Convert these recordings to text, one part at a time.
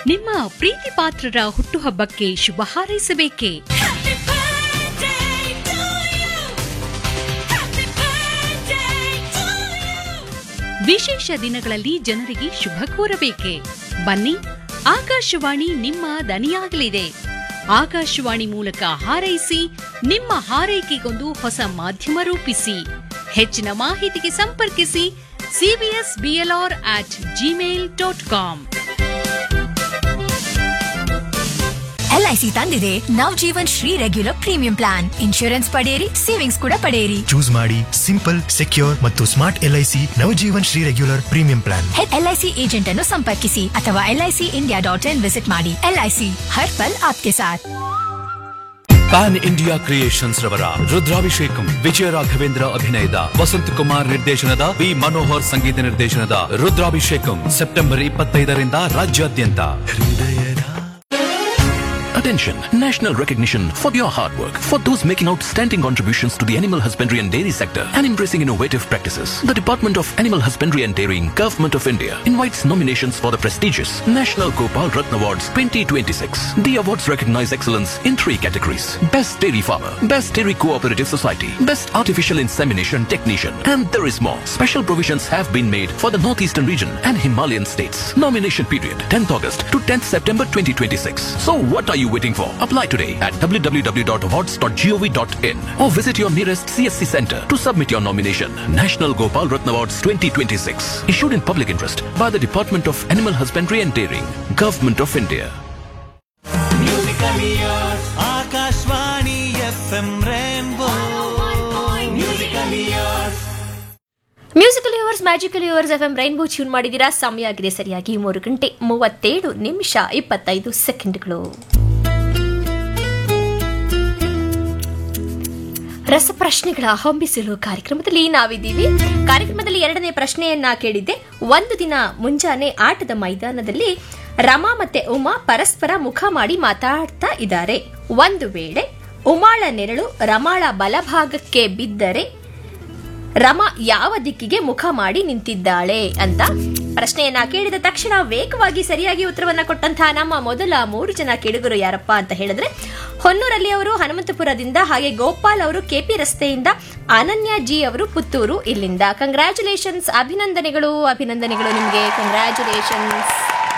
ನಿಮ್ಮ ಪ್ರೀತಿ ಪಾತ್ರರ ಹುಟ್ಟುಹಬ್ಬಕ್ಕೆ ಶುಭ ಹಾರೈಸಬೇಕೇ ವಿಶೇಷ ದಿನಗಳಲ್ಲಿ ಜನರಿಗೆ ಶುಭ ಕೋರಬೇಕೆ ಬನ್ನಿ ಆಕಾಶವಾಣಿ ನಿಮ್ಮ ದನಿಯಾಗಲಿದೆ ಆಕಾಶವಾಣಿ ಮೂಲಕ ಹಾರೈಸಿ ನಿಮ್ಮ ಹಾರೈಕೆಗೊಂದು ಹೊಸ ಮಾಧ್ಯಮ ರೂಪಿಸಿ ಹೆಚ್ಚಿನ ಮಾಹಿತಿಗೆ ಸಂಪರ್ಕಿಸಿ CBS BLR at Gmail dot com LIC ತಂದಿದೆ Nav Jeevan Shri regular premium plan insurance ಪಡೆಯಿರಿ ಸೇವಿಂಗ್ಸ್ ಕೂಡ ಪಡೆಯಿರಿ ಚೂಸ್ ಮಾಡಿ ಸಿಂಪಲ್ ಸೆಕ್ಯೂರ್ ಮತ್ತು smart LIC Navjeevan Shri regular premium plan LIC agent ಅನ್ನು ಸಂಪರ್ಕಿಸಿ ಅಥವಾ LIC India dot in visit ಮಾಡಿ ಎಲ್ಐಸಿ ಹರ್ ಪಲ್ ಆಪ್ಕೆ ಸಾಥ್ ಪ್ಯಾನ್ ಇಂಡಿಯಾ ಕ್ರಿಯೇಷನ್ಸ್ ರವರ ರುದ್ರಾಭಿಷೇಕಂ ವಿಜಯ ರಾಘವೇಂದ್ರ ಅಭಿನಯದ ವಸಂತ್ ಕುಮಾರ್ ನಿರ್ದೇಶನದ ಬಿ ಮನೋಹರ್ ಸಂಗೀತ ನಿರ್ದೇಶನದ ರುದ್ರಾಭಿಷೇಕಂ ಸೆಪ್ಟೆಂಬರ್ ಇಪ್ಪತ್ತೈದರಿಂದ ರಾಜ್ಯಾದ್ಯಂತ Attention! National recognition for your hard work. For those making outstanding contributions to the animal husbandry and dairy sector and embracing innovative practices, the Department of Animal Husbandry and Dairying, Government of India invites nominations for the prestigious National Gopal Ratna Awards 2026. The awards recognize excellence in three categories. Best Dairy Farmer, Best Dairy Cooperative Society, Best Artificial Insemination Technician, and there is more. Special provisions have been made for the Northeastern region and Himalayan states. Nomination period 10th August to 10th September 2026. So what are you waiting for? Apply today at www.awards.gov.in or visit your nearest CSC center to submit your nomination. National Gopal Ratna Awards 2026. Issued in public interest by the Department of Animal Husbandry and Dairying, Government of India. Akashvani F M Rainbow musical years musical yours magical yours F M Rainbow tune ಮಾಡಿದಿರಾ ಸಮಯ ಆಗಿದೆ ಸರಿಯಾಗಿ ಮೂರು ಗಂಟೆ ಮೂವತ್ತೇಳು ನಿಮಿಷ ಇಪ್ಪತ್ತೈದು ಸೆಕೆಂಡ್ಗಳು ರಸಪ್ರಶ್ನೆಗಳ ಹೊಂಬಿಸಲು ಕಾರ್ಯಕ್ರಮದಲ್ಲಿ ನಾವಿದ್ದೀವಿ ಕಾರ್ಯಕ್ರಮದಲ್ಲಿ ಎರಡನೇ ಪ್ರಶ್ನೆಯನ್ನ ಕೇಳಿದ್ದೆ ಒಂದು ದಿನ ಮುಂಜಾನೆ ಆಟದ ಮೈದಾನದಲ್ಲಿ ರಮಾ ಮತ್ತೆ ಉಮಾ ಪರಸ್ಪರ ಮುಖ ಮಾಡಿ ಮಾತಾಡ್ತಾ ಇದ್ದಾರೆ ಒಂದು ವೇಳೆ ಉಮಾಳ ನೆರಳು ರಮಾಳ ಬಲಭಾಗಕ್ಕೆ ಬಿದ್ದರೆ ರಮ ಯಾವ ದಿಕ್ಕಿಗೆ ಮುಖ ಮಾಡಿ ನಿಂತಿದ್ದಾಳೆ ಅಂತ ಪ್ರಶ್ನೆಯನ್ನ ಕೇಳಿದ ತಕ್ಷಣ ವೇಗವಾಗಿ ಸರಿಯಾಗಿ ಉತ್ತರವನ್ನ ಕೊಟ್ಟಂತಹ ನಮ್ಮ ಮೊದಲ ಮೂರು ಜನ ಕೇಳುಗರು ಯಾರಪ್ಪ ಅಂತ ಹೇಳಿದ್ರೆ ಹೊನ್ನೂರಲ್ಲಿ ಅವರು ಹನುಮಂತಪುರದಿಂದ ಹಾಗೆ ಗೋಪಾಲ್ ಅವರು ಕೆಪಿ ರಸ್ತೆಯಿಂದ ಅನನ್ಯ ಜಿ ಅವರು ಪುತ್ತೂರು ಇಲ್ಲಿಂದ ಕಂಗ್ರ್ಯಾಚುಲೇಷನ್ಸ್ ಅಭಿನಂದನೆಗಳು ಅಭಿನಂದನೆಗಳು ನಿಮಗೆ ಕಂಗ್ರ್ಯಾಚುಲೇಷನ್ಸ್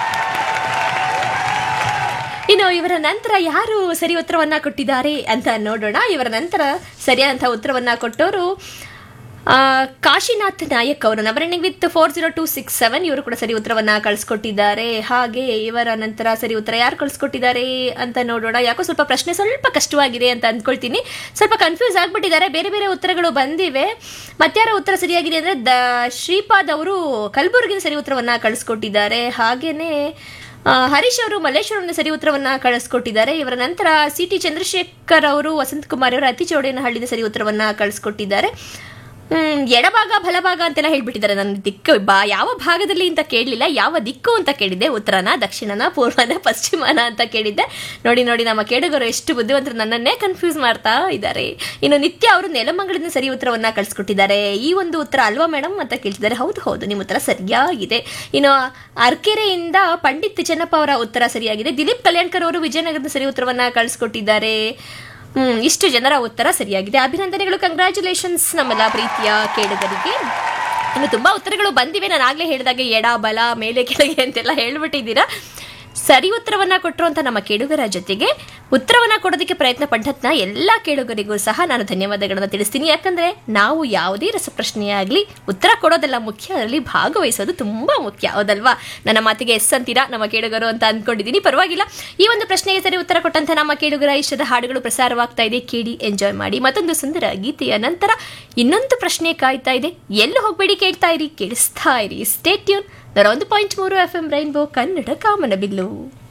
ಇನ್ನು ಇವರ ನಂತರ ಯಾರು ಸರಿ ಉತ್ತರವನ್ನ ಕೊಟ್ಟಿದ್ದಾರೆ ಅಂತ ನೋಡೋಣ ಇವರ ನಂತರ ಸರಿಯಾದಂತಹ ಉತ್ತರವನ್ನ ಕೊಟ್ಟವರು ಆ, ಕಾಶಿನಾಥ್ ನಾಯಕ್ ಅವರು ನವರಣಿಂಗ್ with four zero two six seven ಇವರು ಕೂಡ ಸರಿ ಉತ್ತರವನ್ನ ಕಳಿಸ್ಕೊಟ್ಟಿದ್ದಾರೆ ಹಾಗೆ ಇವರ ನಂತರ ಸರಿ ಉತ್ತರ ಯಾರು ಕಳಿಸ್ಕೊಟ್ಟಿದ್ದಾರೆ ಅಂತ ನೋಡೋಣ ಯಾಕೋ ಸ್ವಲ್ಪ ಪ್ರಶ್ನೆ ಸ್ವಲ್ಪ ಕಷ್ಟವಾಗಿದೆ ಅಂತ ಅಂದ್ಕೊಳ್ತೀನಿ ಸ್ವಲ್ಪ ಕನ್ಫ್ಯೂಸ್ ಆಗ್ಬಿಟ್ಟಿದ್ದಾರೆ ಬೇರೆ ಬೇರೆ ಉತ್ತರಗಳು ಬಂದಿವೆ ಮತ್ಯಾರ ಉತ್ತರ ಸರಿಯಾಗಿದೆ ಅಂದ್ರೆ ದ ಶ್ರೀಪಾದ್ ಅವರು ಕಲಬುರಗಿನ ಸರಿ ಉತ್ತರವನ್ನ ಕಳಿಸ್ಕೊಟ್ಟಿದ್ದಾರೆ ಹಾಗೇನೆ ಆ, ಹರೀಶ್ ಅವರು ಮಲ್ಲೇಶ್ವರಂನ ಸರಿ ಉತ್ತರವನ್ನ ಕಳಿಸ್ಕೊಟ್ಟಿದ್ದಾರೆ ಇವರ ನಂತರ ಸಿ ಟಿ ಚಂದ್ರಶೇಖರ್ ಅವರು ವಸಂತ್ ಕುಮಾರ್ ಅವರು ಅತಿ ಚೌಡೇನಹಳ್ಳಿನ ಸರಿ ಉತ್ತರವನ್ನ ಕಳಿಸ್ಕೊಟ್ಟಿದ್ದಾರೆ ಹ್ಮ್ ಎಡಭಾಗ ಬಲಭಾಗ ಅಂತೆಲ್ಲ ಹೇಳ್ಬಿಟ್ಟಿದ್ದಾರೆ ನನ್ನ ದಿಕ್ಕು ಬಾ ಯಾವ ಭಾಗದಲ್ಲಿ ಅಂತ ಕೇಳಲಿಲ್ಲ ಯಾವ ದಿಕ್ಕು ಅಂತ ಕೇಳಿದ್ದೆ ಉತ್ತರನ ದಕ್ಷಿಣನ ಪೂರ್ವನ ಪಶ್ಚಿಮನ ಅಂತ ಕೇಳಿದ್ದೆ ನೋಡಿ ನೋಡಿ ನಮ್ಮ ಕೇಳುಗರು ಎಷ್ಟು ಬುದ್ಧಿವಂತರು ನನ್ನನ್ನೇ ಕನ್ಫ್ಯೂಸ್ ಮಾಡ್ತಾ ಇದ್ದಾರೆ ಇನ್ನು ನಿತ್ಯ ಅವರು ನೆಲಮಂಗಲಿಂದ ಸರಿ ಉತ್ತರವನ್ನ ಕಳಿಸ್ಕೊಟ್ಟಿದ್ದಾರೆ ಈ ಒಂದು ಉತ್ತರ ಅಲ್ವಾ ಮೇಡಮ್ ಅಂತ ಕೇಳ್ತಿದ್ದಾರೆ ಹೌದು ಹೌದು ನಿಮ್ಮ ಉತ್ತರ ಸರಿಯಾಗಿದೆ ಇನ್ನು ಅರ್ಕೆರೆಯಿಂದ ಪಂಡಿತ್ ಚೆನ್ನಪ್ಪ ಅವರ ಉತ್ತರ ಸರಿಯಾಗಿದೆ ದಿಲೀಪ್ ಕಲ್ಯಾಣ್ಕರ್ ಅವರು ವಿಜಯನಗರದ ಸರಿ ಉತ್ತರವನ್ನ ಕಳಿಸ್ಕೊಟ್ಟಿದ್ದಾರೆ ಹ್ಮ್ ಇಷ್ಟು ಜನರ ಉತ್ತರ ಸರಿಯಾಗಿದೆ ಅಭಿನಂದನೆಗಳು ಕಂಗ್ರ್ಯಾಚುಲೇಷನ್ಸ್ ನಮ್ಮೆಲ್ಲ ಪ್ರೀತಿಯ ಕೇಳುಗರಿಗೆ ಇನ್ನು ತುಂಬಾ ಉತ್ತರಗಳು ಬಂದಿವೆ ನಾನು ಆಗ್ಲೇ ಹೇಳಿದಾಗೆ ಎಡ ಬಲ ಮೇಲೆ ಕೆಳಗೆ ಅಂತೆಲ್ಲ ಹೇಳ್ಬಿಟ್ಟಿದ್ದೀರಾ ಸರಿ ಉತ್ತರವನ್ನ ಕೊಟ್ಟರು ಅಂತ ನಮ್ಮ ಕೇಳುಗರ ಜೊತೆಗೆ ಉತ್ತರವನ್ನ ಕೊಡೋದಕ್ಕೆ ಪ್ರಯತ್ನ ಪಟ್ಟಂತ ಎಲ್ಲ ಕೇಳುಗರಿಗೂ ಸಹ ನಾನು ಧನ್ಯವಾದಗಳನ್ನ ತಿಳಿಸ್ತೀನಿ ಯಾಕಂದ್ರೆ ನಾವು ಯಾವುದೇ ರಸಪ್ರಶ್ನೆಯೇ ಆಗಲಿ ಉತ್ತರ ಕೊಡೋದೆಲ್ಲ ಮುಖ್ಯ ಅದರಲ್ಲಿ ಭಾಗವಹಿಸೋದು ತುಂಬಾ ಮುಖ್ಯ ಹೌದಲ್ವಾ ನನ್ನ ಮಾತಿಗೆ ಎಸ್ ಅಂತೀರಾ ನಮ್ಮ ಕೇಳುಗರು ಅಂತ ಅಂದ್ಕೊಂಡಿದ್ದೀನಿ ಪರವಾಗಿಲ್ಲ ಈ ಒಂದು ಪ್ರಶ್ನೆಗೆ ಸರಿ ಉತ್ತರ ಕೊಟ್ಟಂತ ನಮ್ಮ ಕೇಳುಗರ ಇಷ್ಟದ ಹಾಡುಗಳು ಪ್ರಸಾರವಾಗ್ತಾ ಇದೆ ಕೇಳಿ ಎಂಜಾಯ್ ಮಾಡಿ ಮತ್ತೊಂದು ಸುಂದರ ಗೀತೆಯ ನಂತರ ಇನ್ನೊಂದು ಪ್ರಶ್ನೆ ಕಾಯ್ತಾ ಇದೆ ಎಲ್ಲೂ ಹೋಗ್ಬೇಡಿ ಕೇಳ್ತಾ ಇರಿ ಕೇಳಿಸ್ತಾ ಇರಿ ಸ್ಟೇಟ್ಯೂನ್ ನೂರ ಒಂದು ಪಾಯಿಂಟ್ ಮೂರು ಎಫ್ ಎಂ ರೈನ್ಬೋ ಕನ್ನಡ ಕಾಮನಬಿಲ್ಲು